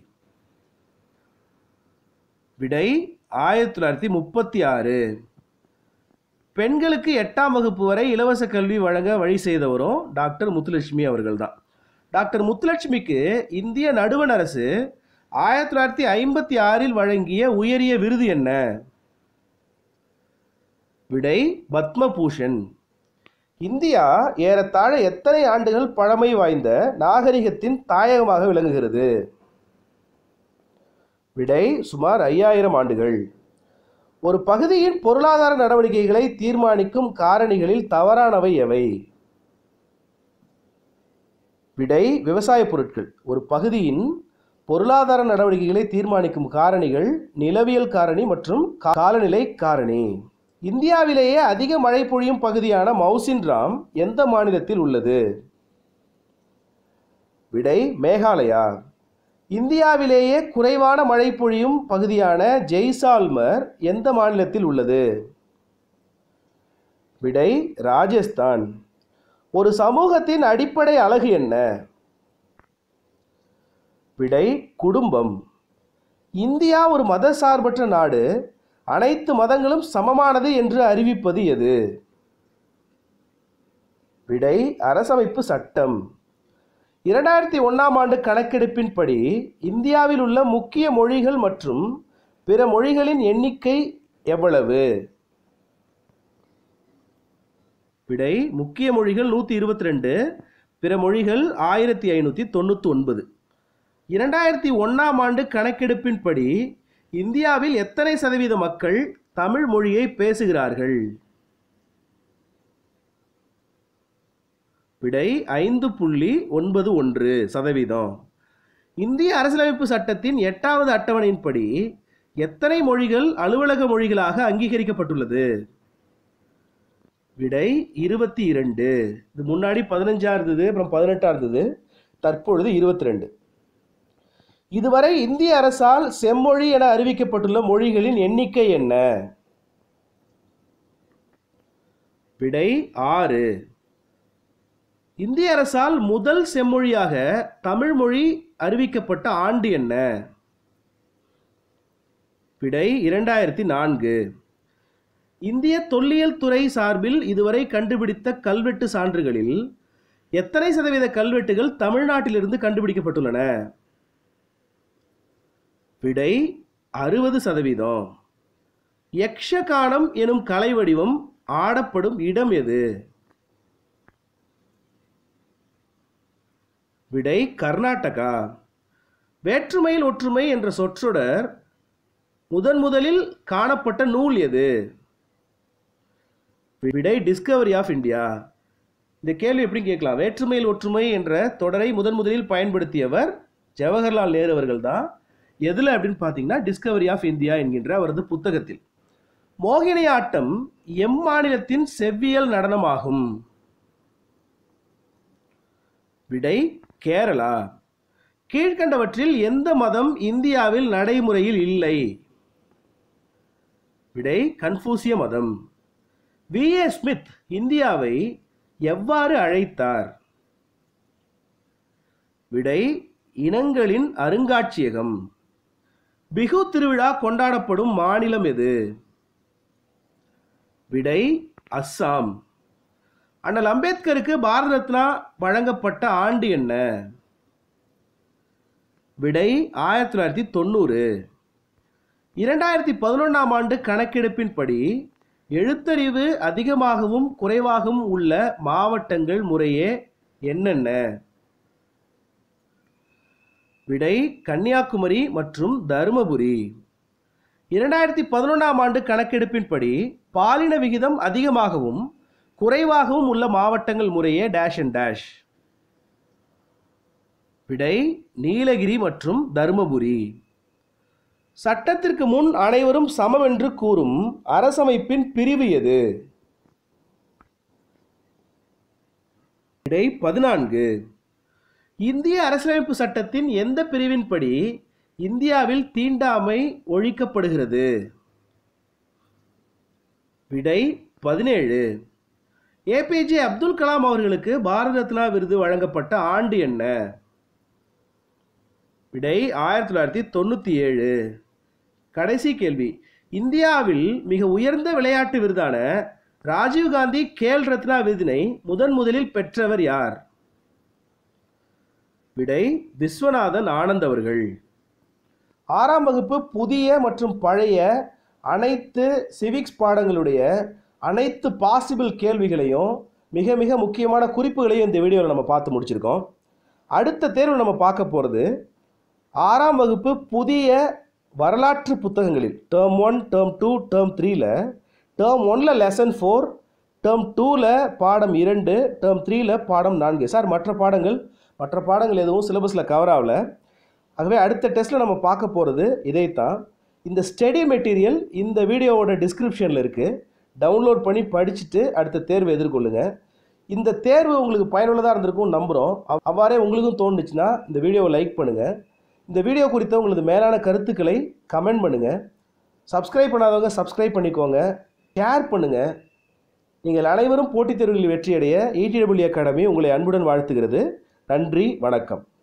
விடை ஆயிரத்தி தொள்ளாயிரத்தி முப்பத்தி ஆறு பெண்களுக்கு எட்டாம் வகுப்பு வரை இலவச கல்வி வழங்க வழி செய்தவரும் டாக்டர் முத்துலட்சுமி அவர்கள் தான் டாக்டர் முத்துலட்சுமிக்கு இந்திய நடுவண் அரசு ஆயிரத்தி தொள்ளாயிரத்தி ஐம்பத்தி ஆறில் வழங்கிய உயரிய விருது என்ன விடை பத்மபூஷன் இந்தியா ஏறத்தாழ எத்தனை ஆண்டுகள் பழமை வாய்ந்த நாகரிகத்தின் தாயகமாக விளங்குகிறது விடை சுமார் ஐயாயிரம் ஆண்டுகள் ஒரு பகுதியின் பொருளாதார நடவடிக்கைகளை தீர்மானிக்கும் காரணிகளில் தவறானவை எவை விடை விவசாய பொருட்கள் ஒரு பகுதியின் பொருளாதார நடவடிக்கைகளை தீர்மானிக்கும் காரணிகள் நிலவியல் காரணி மற்றும் கா- காலநிலை காரணி இந்தியாவிலேயே அதிக மழை பொழியும் பகுதியான மவுசின்ராம் எந்த மாநிலத்தில் உள்ளது விடை மேகாலயா இந்தியாவிலேயே குறைவான மழை பொழியும் பகுதியான ஜெய்சால்மர் எந்த மாநிலத்தில் உள்ளது விடை ராஜஸ்தான் ஒரு சமூகத்தின் அடிப்படை அழகு என்ன விடை குடும்பம் இந்தியா ஒரு மதசார்பற்ற நாடு அனைத்து மதங்களும் சமமானது என்று அறிவிப்பது எது விடை அரசமைப்பு சட்டம் இரண்டாயிரத்தி ஒன்றாம் ஆண்டு கணக்கெடுப்பின்படி இந்தியாவில் உள்ள முக்கிய மொழிகள் மற்றும் பிற மொழிகளின் எண்ணிக்கை எவ்வளவு விடை முக்கிய மொழிகள் நூற்றி இருபத்தி ரெண்டு பிற மொழிகள் ஆயிரத்தி ஐநூற்றி தொண்ணூற்றி ஒன்பது இரண்டாயிரத்தி ஒன்றாம் ஆண்டு கணக்கெடுப்பின்படி இந்தியாவில் எத்தனை சதவீத மக்கள் தமிழ் மொழியை பேசுகிறார்கள் விடை ஐந்து புள்ளி ஒன்பது ஒன்று சதவீதம் இந்திய அரசியலமைப்பு சட்டத்தின் எட்டாவது அட்டவணையின்படி எத்தனை மொழிகள் அலுவலக மொழிகளாக அங்கீகரிக்கப்பட்டுள்ளது விடை இருபத்தி இரண்டு இது முன்னாடி பதினஞ்சா இருந்தது அப்புறம் பதினெட்டா இருந்தது தற்பொழுது இருபத்தி ரெண்டு இதுவரை இந்திய அரசால் செம்மொழி என அறிவிக்கப்பட்டுள்ள மொழிகளின் எண்ணிக்கை என்ன விடை ஆறு இந்திய அரசால் முதல் செம்மொழியாக தமிழ் மொழி அறிவிக்கப்பட்ட ஆண்டு என்ன விடை இரண்டாயிரத்தி நான்கு இந்திய தொல்லியல் துறை சார்பில் இதுவரை கண்டுபிடித்த கல்வெட்டு சான்றுகளில் எத்தனை சதவீத கல்வெட்டுகள் தமிழ்நாட்டிலிருந்து கண்டுபிடிக்கப்பட்டுள்ளன விடை அறுபது சதவீதம் யக்ஷகானம் எனும் கலை வடிவம் ஆடப்படும் இடம் எது விடை கர்நாடகா வேற்றுமையில் ஒற்றுமை என்ற சொற்றொடர் முதன் முதலில் காணப்பட்ட நூல் எது விடை டிஸ்கவரி ஆஃப் இந்தியா இந்த கேள்வி எப்படி கேட்கலாம் வேற்றுமையில் ஒற்றுமை என்ற தொடரை முதன் முதலில் பயன்படுத்தியவர் ஜவஹர்லால் நேரு அவர்கள் தான் எதில் அப்படின்னு பார்த்தீங்கன்னா டிஸ்கவரி ஆஃப் இந்தியா என்கின்ற அவரது புத்தகத்தில் மோகினியாட்டம் எம் மாநிலத்தின் செவ்வியல் நடனமாகும் விடை கேரளா கீழ்கண்டவற்றில் எந்த மதம் இந்தியாவில் நடைமுறையில் இல்லை விடை கன்ஃபூசிய மதம் வி ஏ ஸ்மித் இந்தியாவை எவ்வாறு அழைத்தார் விடை இனங்களின் அருங்காட்சியகம் பிகு திருவிழா கொண்டாடப்படும் மாநிலம் எது விடை அஸ்ஸாம் அண்ணல் அம்பேத்கருக்கு பாரத ரத்னா வழங்கப்பட்ட ஆண்டு என்ன விடை ஆயிரத்தி தொள்ளாயிரத்தி தொண்ணூறு இரண்டாயிரத்தி பதினொன்றாம் ஆண்டு கணக்கெடுப்பின்படி எழுத்தறிவு அதிகமாகவும் குறைவாகவும் உள்ள மாவட்டங்கள் முறையே என்னென்ன விடை கன்னியாகுமரி மற்றும் தருமபுரி இரண்டாயிரத்தி பதினொன்றாம் ஆண்டு கணக்கெடுப்பின்படி பாலின விகிதம் அதிகமாகவும் குறைவாகவும் உள்ள மாவட்டங்கள் முறையே டேஷ் அண்ட் டேஷ் விடை நீலகிரி மற்றும் தருமபுரி சட்டத்திற்கு முன் அனைவரும் சமம் என்று கூறும் அரசமைப்பின் பிரிவு எது விடை பதினான்கு இந்திய அரசியலமைப்பு சட்டத்தின் எந்த பிரிவின்படி இந்தியாவில் தீண்டாமை ஒழிக்கப்படுகிறது விடை பதினேழு ஏபிஜே அப்துல் கலாம் அவர்களுக்கு பாரத ரத்னா விருது வழங்கப்பட்ட ஆண்டு என்ன விடை ஆயிரத்தி தொள்ளாயிரத்தி தொண்ணூற்றி ஏழு கடைசி கேள்வி இந்தியாவில் மிக உயர்ந்த விளையாட்டு விருதான ராஜீவ்காந்தி கேல் ரத்னா விருதினை முதன் முதலில் பெற்றவர் யார் விடை விஸ்வநாதன் ஆனந்த் அவர்கள் ஆறாம் வகுப்பு புதிய மற்றும் பழைய அனைத்து சிவிக்ஸ் பாடங்களுடைய அனைத்து பாசிபிள் கேள்விகளையும் மிக மிக முக்கியமான குறிப்புகளையும் இந்த வீடியோவில் நம்ம பார்த்து முடிச்சிருக்கோம் அடுத்த தேர்வு நம்ம பார்க்க போகிறது ஆறாம் வகுப்பு புதிய வரலாற்று புத்தகங்களில் term one term two term த்ரீல டேர்ம் ஒனில் லெசன் ஃபோர் டேர்ம் டூவில் பாடம் இரண்டு டேர்ம் த்ரீல பாடம் நான்கு சார் மற்ற பாடங்கள் மற்ற பாடங்கள் எதுவும் சிலபஸில் கவர் ஆகல ஆகவே அடுத்த டெஸ்ட்டில் நம்ம பார்க்க போகிறது இதைத்தான் இந்த ஸ்டடி மெட்டீரியல் இந்த வீடியோவோட டிஸ்கிரிப்ஷனில் இருக்குது டவுன்லோட் பண்ணி படிச்சுட்டு அடுத்த தேர்வு எதிர்கொள்ளுங்க இந்த தேர்வு உங்களுக்கு பயனுள்ளதாக இருந்திருக்கும் நம்புகிறோம் அவ்- அவ்வாறே உங்களுக்கும் தோணுச்சுன்னா இந்த வீடியோவை லைக் பண்ணுங்கள் இந்த வீடியோ குறித்த உங்களது மேலான கருத்துக்களை கமெண்ட் பண்ணுங்கள் சப்ஸ்கிரைப் பண்ணாதவங்க சப்ஸ்கிரைப் பண்ணிக்கோங்க ஷேர் பண்ணுங்கள் நீங்கள் அனைவரும் போட்டித் தேர்வுகளில் வெற்றியடைய ETW அகாடமி உங்களை அன்புடன் வாழ்த்துகிறது நன்றி வணக்கம்